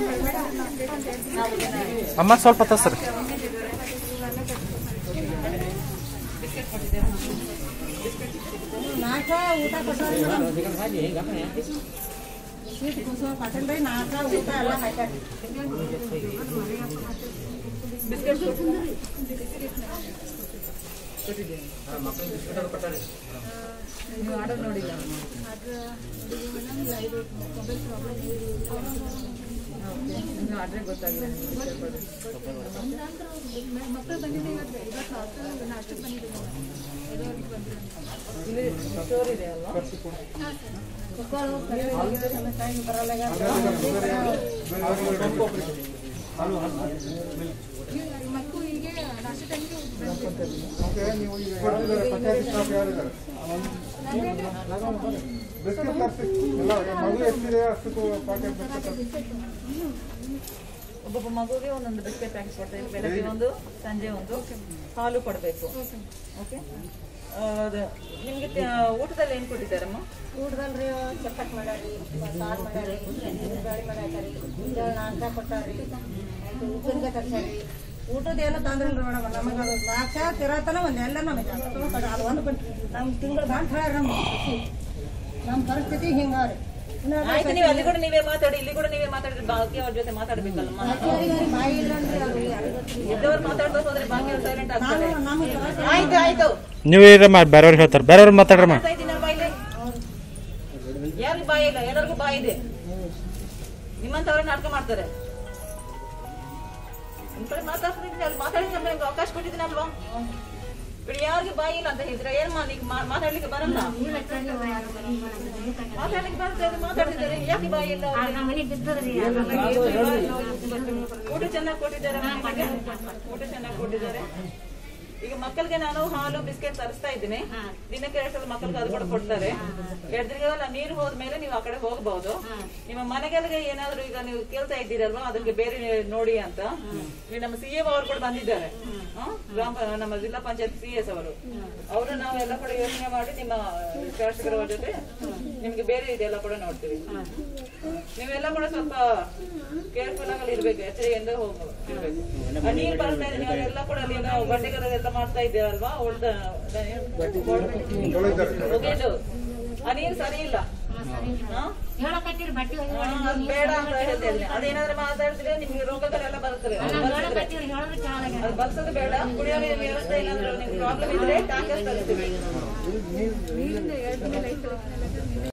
ಅಮ್ಮ ಸ್ವಲ್ಪ ತಸ್ರಿ ನಾಲ್ಕ ಊಟ ಕೊಟ್ಟವ್ರಿ ಸ್ವೀಟ್ ಕುಸು ಕೊಟ್ಟನ್ರಿ ನಾಲ್ಕ ಊಟ ಎಲ್ಲ ಹಾಕ್ಯಾರಿ ಮಕ್ಕಳು ಬಂದಿದೆ ಇವತ್ತು ಇವತ್ತು ರಾತ್ರಿ ನಾಷ್ಟಕ್ಕೆ ಬಂದಿದ್ದೀವಿ ಐದುವರೆಗೆ ಬಂದಿದ್ದೀವಿ ಮಕ್ಕಳು ಹೀಗೆ ನಾಷ್ಟ ಟೈಮಿಗೆ ಬಿಸ್ಕೆಟ್ ತರಿಸಿ ಎಲ್ಲ ಮಗು ಎಷ್ಟಿದೆ ಅಷ್ಟು ಪಾಕೆಟ್ ಬಿಸ್ಕೆಟ್ ತರಿಸಿ ಒಬ್ಬೊಬ್ಬ ಮಗುಗೆ ಒಂದೊಂದು ಬಿಸ್ಕೆಟ್ ಪ್ಯಾಕೆಟ್ ಕೊಡ್ತೇವೆ ಬೆಳಗ್ಗೆ ಒಂದು ಸಂಜೆ ಒಂದು ಹಾಲು ಕೊಡಬೇಕು ಓಕೆ ಅದು ನಿಮಗೆ ಊಟದಲ್ಲಿ ಏನು ಕೊಟ್ಟಿದ್ದಾರಮ್ಮ ಊಟದಲ್ರಿ ಚಪಾತಿ ಮಾಡ್ಯಾರಿ ಸಾರು ಮಾಡ್ಯಾರಿ ಬ್ಯಾಳಿ ಮಾಡ್ಯಾರಿ ಜೋಳ ನಾಲ್ಕ ಕೊಟ್ಟಾರಿ ಆಯ್ತು ಉಪ್ಪಿನಕಾಯಿ ತರ್ಸ್ಯಾರಿ ಊಟದ ಏನು ತಂದ್ರಿಲ್ರಿ ಮೇಡಮ್ ನಮಗೆ ಅದು ನಾಲ್ಕ ತಿರತನ ಒಂದು ಎಲ್ಲ ನಮಗೆ ಅದು ಒಂದು ಬಿಟ್ಟು ನಮ್ಮ ತಿಂಗಳು ಗಂಟು ಹೇಳ್ರಿ ನಮ್ಮ ಖುಷಿ. ನಮ್ಮ ಪರಿಸ್ಥಿತಿ ಹಿಂಗಾರಿ ಇನ್ನು ಆಯ್ತು ನೀವು ಅಲ್ಲಿ ಕೂಡ ನೀವೇ ಮಾತಾಡಿ ಇಲ್ಲಿ ಕೂಡ ನೀವೇ ಮಾತಾಡಿದ್ರೆ ಬಾಕಿ ಅವ್ರ ಜೊತೆ ಮಾತಾಡ್ಬೇಕಲ್ಲಮ್ಮ ಅಕ್ಕಿಯವ್ರಿಗೆ ಬಾಯಿ ಇಲ್ಲನ್ರಿ ಅದು ಯಾರಿಗೂ ಗೊತ್ತಿಲ್ಲ. ಇದ್ದವ್ರು ಮಾತಾಡ್ತಾ ಹೋದ್ರೆ ಬಾಕಿ ಅವ್ರು ಸೈಲೆಂಟ್ ಆಗ್ತಾರೆ ನಾವು ನಮಗೆ ಆಯ್ತು ಆಯ್ತು ನೀವು ಇರಮ್ಮ ಬೇರೆಯವ್ರು ಹೇಳ್ತಾರೆ ಬೇರೆಯವ್ರು ಮಾತಾಡ್ರಮ್ಮ ಮಾಡ್ತಾ ಇದ್ದೀನಲ್ಲ ಬಾಯಿಲೆ ಯಾರಿಗೂ ಬಾಯಿ ಇಲ್ಲ ಎಲ್ಲರಿಗೂ ಬಾಯಿ ಇದೆ ನಿಮ್ಮಂತವ್ರೆ ನಾಟಕ ಮಾಡ್ತಾರೆ ನಿಮ್ ಕಡೆ ಮಾತಾಡ್ತಿದ್ದೀನಿ ಅಲ್ಲಿ ಮಾತಾಡಿ ನಮ್ಗೆ ಅವಕಾಶ ಕೊಟ್ಟಿದ್ದೀನಲ್ವಾ ಬಿಡಿ ಯಾರಿಗೆ ಬಾಯಿ ಇಲ್ಲ ಅಂತ ಹೇಳಿದ್ರೆ ಏನ್ ಮಾ ನೀವ್ ಮಾ- ಮಾತಾಡ್ಲಿಕ್ಕೆ ಬರಲ್ಲ ಮಾತಾಡ್ಲಿಕ್ಕೆ ಬರುತ್ತೆ ಮಾತಾಡ್ತಿದ್ದಾರೆ ಯಾಕೆ ಬಾಯಿ ಇಲ್ಲ ಅವ್ರಿಗೆ? ಊಟ ಚೆನ್ನಾಗಿ ಕೊಟ್ಟಿದ್ದಾರೆ ಮನೆಗೆ? ಊಟ ಚೆನ್ನಾಗಿ ಕೊಟ್ಟಿದ್ದಾರೆ ಈಗ ಮಕ್ಕಳಿಗೆ ನಾನು ಹಾಲು ಬಿಸ್ಕೆಟ್ ತರಿಸ್ತಾ ಇದ್ದೀನಿ ದಿನಕ್ಕೆ ಎರಡು ಸಲ ಮಕ್ಕಳಿಗೆ ಅದು ಕೂಡ ಕೊಡ್ತಾರೆ ಎರಡು ದಿನಗಳ ನೀರು ಹೋದ್ಮೇಲೆ ನೀವು ಆ ಕಡೆ ಹೋಗಬಹುದು ನಿಮ್ಮ ಮನೆಗಳಿಗೆ ಏನಾದ್ರು ಈಗ ನೀವು ಕೇಳ್ತಾ ಇದ್ದೀರಲ್ವಾ ಅದಕ್ಕೆ ಬೇರೆ ನೋಡಿ ಅಂತ ಈಗ ನಮ್ಮ ಸಿ ಎಂ ಅವರು ಕೂಡ ಬಂದಿದ್ದಾರೆ ಹ್ಮ್? ಗ್ರಾಮ ಪ- ನಮ್ಮ ಜಿಲ್ಲಾ ಪಂಚಾಯತ್ ಸಿ ಎಸ್ ಅವರು ಅವರು ನಾವು ಎಲ್ಲ ಕೂಡ ಯೋಚನೆ ಮಾಡಿ ನಿಮ್ಮ ಶಾಸಕರ ಜೊತೆ ನಿಮ್ಗೆ ಬೇರೆ ಇದೆಲ್ಲ ಕೂಡ ನೋಡ್ತೀವಿ ನೀವೆಲ್ಲ ಕೂಡ ಸ್ವಲ್ಪ ಕೇರ್ಫುಲ್ ಆಗಿ ಇರ್ಬೇಕು ಎಚ್ಚರಿಕೆಯಿಂದ ಹೋಗ್ಬೇಕು ಇರ್ಬೇಕು. ಆ ನೀರ್ ಬರ್ತಾ ಇದೆ ನೀವೆಲ್ಲ ಕೂಡ ಅಲ್ಲಿ ನಾವು ಬಂಡೆಗಳೆಲ್ಲ ಮಾಡ್ತಾ ಇದ್ದೀರಲ್ವಾ ಒಳ್ದ ಒಗೆದು ಆ ನೀರು ಸರಿ ಇಲ್ಲ ಹಾ? ಹಾ, ಅದ್ ಬೇಡ ಅಂತ ಹೇಳ್ತೇನೆ ಅದೇನಾದ್ರೂ ಮಾತಾಡಿದ್ರೆ ನಿಮ್ಗೆ ರೋಗಗಳೆಲ್ಲ ಬರ್ತದೆ ಅದು ಬರ್ಸಿದ್ರೆ. ಅದು ಬರ್ಸೋದು ಬೇಡ ಕುಡಿಯೋ ನೀರಿನ ವ್ಯವಸ್ಥೆ ಏನಾದ್ರು ನಿಮ್ಗೆ ಪ್ರಾಬ್ಲಮ್ ಇದ್ರೆ ಟ್ಯಾಂಕರ್ ತರಿಸ್ತೀವಿ